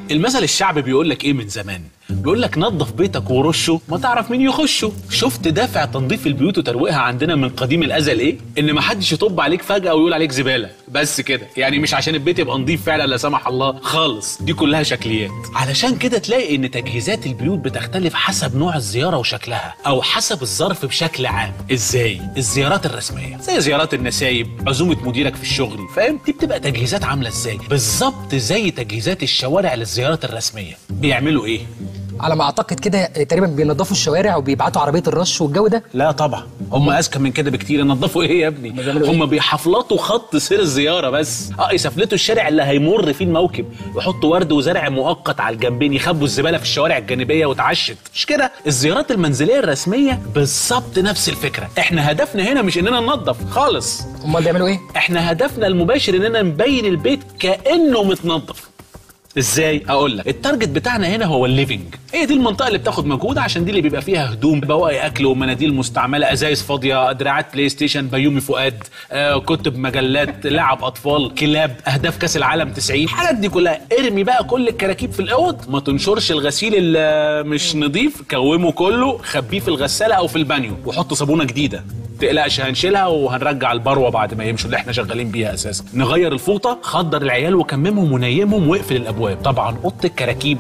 المثل الشعبي بيقول لك ايه من زمان بيقول لك نظف بيتك ورشه ما تعرف مين يخشه شفت دافع تنظيف البيوت وترويقها عندنا من قديم الازل ايه ان ما حدش يطب عليك فجاه ويقول عليك زباله بس كده يعني مش عشان البيت يبقى نظيف فعلا لا سمح الله خالص دي كلها شكليات علشان كده تلاقي ان تجهيزات البيوت بتختلف حسب نوع الزياره وشكلها او حسب الظرف بشكل عام ازاي الزيارات الرسميه زي زيارات النسايب عزومه مديرك في الشغل فاهم دي بتبقى تجهيزات عامله ازاي بالظبط زي تجهيزات الشوارع للزيارات الرسميه بيعملوا ايه على ما اعتقد كده تقريبا بينظفوا الشوارع وبيبعتوا عربيه الرش والجو ده لا طبعا هم اذكى من كده بكتير ينظفوا ايه يا ابني بيعملوا إيه؟ هم بيحفلطوا خط سير الزياره بس اه يسفلتوا الشارع اللي هيمر فيه الموكب يحطوا ورد وزرع مؤقت على الجنبين يخبوا الزباله في الشوارع الجانبيه وتعشت مش كده الزيارات المنزليه الرسميه بالظبط نفس الفكره احنا هدفنا هنا مش اننا ننظف خالص امال بيعملوا ايه احنا هدفنا المباشر اننا نبين البيت كانه متنظف ازاي اقول لك التارجت بتاعنا هنا هو الليفنج هي دي المنطقه اللي بتاخد مجهود عشان دي اللي بيبقى فيها هدوم بواقي اكل ومناديل مستعمله ازايز فاضيه دراعات بلاي ستيشن بيومي فؤاد آه، كتب مجلات لعب اطفال كلاب اهداف كاس العالم 90 الحاجات دي كلها ارمي بقى كل الكراكيب في الاوض ما تنشرش الغسيل اللي مش نظيف كومه كله خبيه في الغساله او في البانيو وحط صابونه جديده تقلقش هنشيلها وهنرجع البروه بعد ما يمشوا اللي احنا شغالين بيها اساسا نغير الفوطه خدر العيال وكممهم ونيمهم واقفل الابواب طبعا اوضه الكراكيب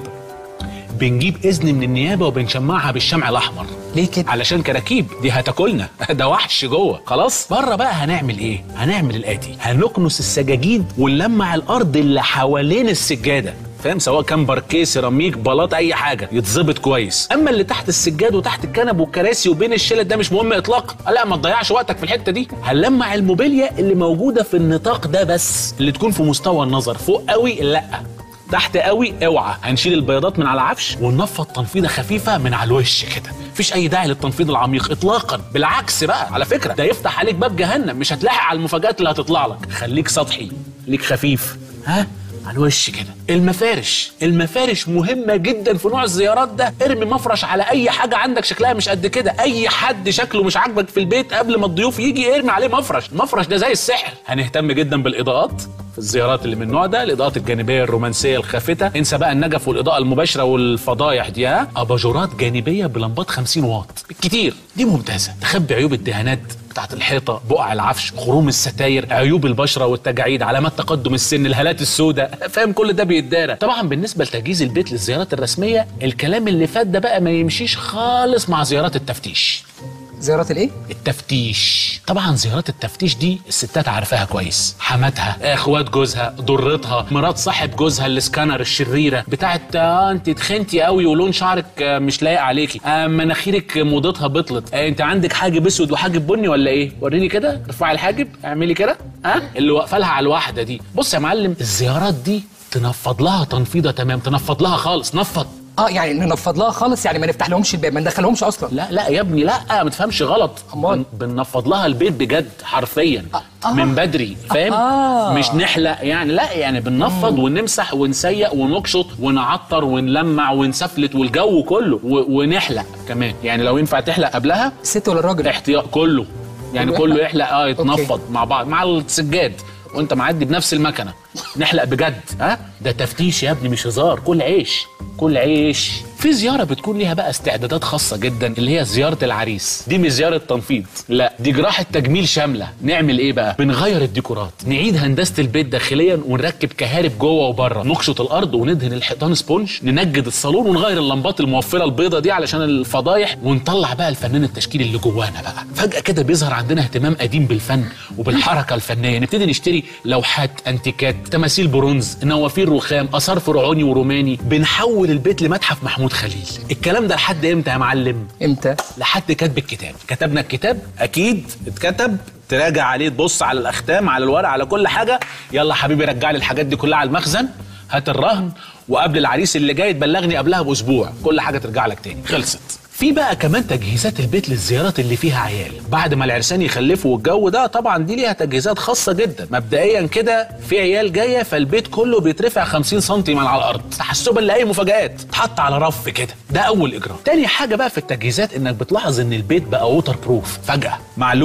بنجيب اذن من النيابه وبنشمعها بالشمع الاحمر ليه كده علشان كراكيب دي هتاكلنا ده وحش جوه خلاص بره بقى هنعمل ايه هنعمل الاتي هنكنس السجاجيد ونلمع الارض اللي حوالين السجاده فاهم سواء كان باركيه سيراميك بلاط اي حاجه يتظبط كويس اما اللي تحت السجاد وتحت الكنب والكراسي وبين الشلت ده مش مهم اطلاقا لا ما تضيعش وقتك في الحته دي هنلمع الموبيليا اللي موجوده في النطاق ده بس اللي تكون في مستوى النظر فوق قوي لا تحت قوي اوعى هنشيل البياضات من على العفش وننفض تنفيضه خفيفه من على الوش كده مفيش اي داعي للتنفيض العميق اطلاقا بالعكس بقى على فكره ده يفتح عليك باب جهنم مش هتلاحق على المفاجات اللي هتطلع لك خليك سطحي ليك خفيف ها على الوش كده المفارش المفارش مهمة جدا في نوع الزيارات ده ارمي مفرش على اي حاجة عندك شكلها مش قد كده اي حد شكله مش عاجبك في البيت قبل ما الضيوف يجي ارمي عليه مفرش المفرش ده زي السحر هنهتم جدا بالاضاءات في الزيارات اللي من النوع ده الاضاءات الجانبيه الرومانسيه الخافته انسى بقى النجف والاضاءه المباشره والفضايح دي ها اباجورات جانبيه بلمبات 50 واط بالكتير دي ممتازه تخبي عيوب الدهانات بتاعت الحيطه بقع العفش خروم الستاير عيوب البشره والتجاعيد علامات تقدم السن الهالات السوداء فاهم كل ده بيتدارى طبعا بالنسبه لتجهيز البيت للزيارات الرسميه الكلام اللي فات ده بقى ما يمشيش خالص مع زيارات التفتيش زيارات الايه التفتيش طبعا زيارات التفتيش دي الستات عارفاها كويس حماتها اخوات جوزها ضرتها مرات صاحب جوزها السكانر الشريره بتاعت آه انت تخنتي قوي ولون شعرك آه مش لايق عليكي آه مناخيرك موضتها بطلت آه انت عندك حاجب اسود وحاجب بني ولا ايه وريني كده ارفعي الحاجب اعملي كده ها اللي واقفه لها على الواحده دي بص يا معلم الزيارات دي تنفض لها تنفيضه تمام تنفض لها خالص نفض اه يعني ننفض لها خالص يعني ما نفتح لهمش الباب ما ندخلهمش اصلا لا لا يا ابني لا ما تفهمش غلط أمال؟ بن- بننفض لها البيت بجد حرفيا آه. من بدري فاهم آه. مش نحلق يعني لا يعني بننفض ونمسح ونسيق ونقشط ونعطر ونلمع ونسفلت والجو كله و- ونحلق كمان يعني لو ينفع تحلق قبلها الست ولا الراجل احتياط كله يعني كله كله يحلق؟ يحلق اه يتنفض مع بعض مع السجاد وانت معدي بنفس المكنه نحلق بجد ها ده تفتيش يا ابني مش هزار كل عيش كل عيش في زياره بتكون ليها بقى استعدادات خاصه جدا اللي هي زياره العريس دي مش زياره تنفيض لا دي جراحه تجميل شامله نعمل ايه بقى بنغير الديكورات نعيد هندسه البيت داخليا ونركب كهارب جوه وبره نقشط الارض وندهن الحيطان سبونج ننجد الصالون ونغير اللمبات الموفره البيضه دي علشان الفضايح ونطلع بقى الفنان التشكيلي اللي جوانا بقى فجاه كده بيظهر عندنا اهتمام قديم بالفن وبالحركه الفنيه نبتدي نشتري لوحات انتيكات تماثيل برونز نوافير رخام اثار فرعوني وروماني بنحول البيت لمتحف محمود خليل الكلام ده لحد امتى يا معلم امتى لحد كتب الكتاب كتبنا الكتاب اكيد اتكتب تراجع عليه تبص على الاختام على الورق على كل حاجه يلا حبيبي رجع لي الحاجات دي كلها على المخزن هات الرهن وقبل العريس اللي جاي تبلغني قبلها باسبوع كل حاجه ترجع لك تاني خلصت في بقى كمان تجهيزات البيت للزيارات اللي فيها عيال بعد ما العرسان يخلفوا والجو ده طبعا دي ليها تجهيزات خاصه جدا مبدئيا كده في عيال جايه فالبيت كله بيترفع 50 سم من على الارض تحسبا لاي مفاجات تحط على رف كده ده اول اجراء تاني حاجه بقى في التجهيزات انك بتلاحظ ان البيت بقى ووتر بروف فجاه معلومه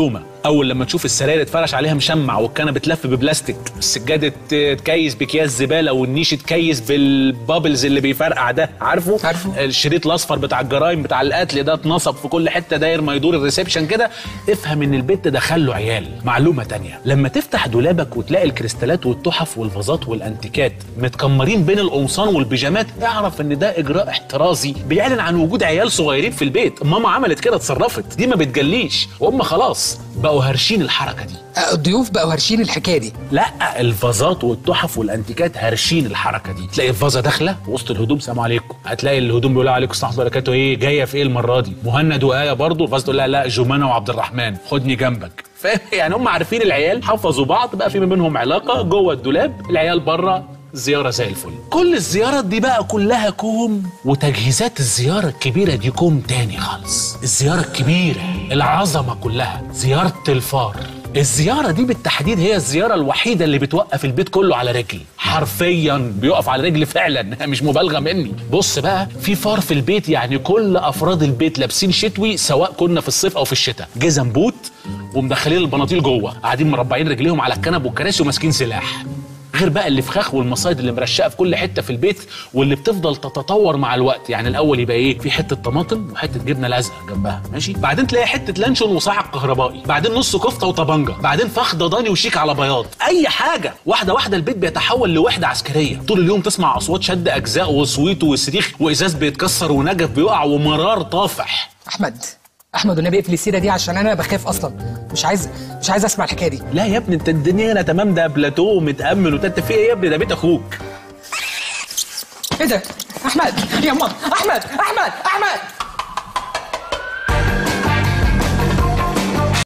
اول لما تشوف السراير اتفرش عليها مشمع والكنبه بتلف ببلاستيك السجاده تكيس باكياس زباله والنيش تكيس بالبابلز اللي بيفرقع ده عارفه عارفه. الشريط الاصفر بتاع الجرايم بتاع القتل ده اتنصب في كل حته داير ما يدور الريسبشن كده افهم ان البيت ده دخل له عيال معلومه تانية لما تفتح دولابك وتلاقي الكريستالات والتحف والفازات والانتيكات متكمرين بين القمصان والبيجامات اعرف ان ده اجراء احترازي بيعلن عن وجود عيال صغيرين في البيت ماما عملت كده اتصرفت دي ما بتجليش وهم خلاص بقوا هارشين الحركه دي آه، الضيوف بقوا هارشين الحكايه دي لا الفازات والتحف والانتيكات هارشين الحركه دي تلاقي الفازه داخله وسط الهدوم سلام عليكم هتلاقي الهدوم بيقول عليكم السلام عليكم وبركاته ايه جايه في ايه المره دي مهند وايه برضه الفازه تقول لها لا جمانه وعبد الرحمن خدني جنبك فاهم يعني هم عارفين العيال حفظوا بعض بقى في ما بينهم علاقه جوه الدولاب العيال بره زيارة زي الفل كل الزيارات دي بقى كلها كوم وتجهيزات الزيارة الكبيرة دي كوم تاني خالص الزيارة الكبيرة العظمة كلها زيارة الفار الزيارة دي بالتحديد هي الزيارة الوحيدة اللي بتوقف البيت كله على رجل حرفيا بيقف على رجل فعلا مش مبالغة مني بص بقى في فار في البيت يعني كل أفراد البيت لابسين شتوي سواء كنا في الصيف أو في الشتاء جزم بوت ومدخلين البناطيل جوه قاعدين مربعين رجليهم على الكنب والكراسي وماسكين سلاح غير بقى الفخاخ والمصايد اللي مرشقه في كل حته في البيت واللي بتفضل تتطور مع الوقت يعني الاول يبقى ايه في حته طماطم وحته جبنه لازقه جنبها ماشي بعدين تلاقي حته لانشون وصاعق كهربائي بعدين نص كفته وطبنجه بعدين فخ ضاني وشيك على بياض اي حاجه واحده واحده البيت بيتحول لوحده عسكريه طول اليوم تسمع اصوات شد اجزاء وصويت وصريخ وازاز بيتكسر ونجف بيقع ومرار طافح احمد احمد والنبي اقفل السيره دي عشان انا بخاف اصلا مش عايز مش عايز اسمع الحكايه دي لا يا ابني انت الدنيا هنا تمام ده بلاتو متامن وانت في ايه يا ابني ده بيت اخوك ايه ده احمد يا ماما احمد احمد احمد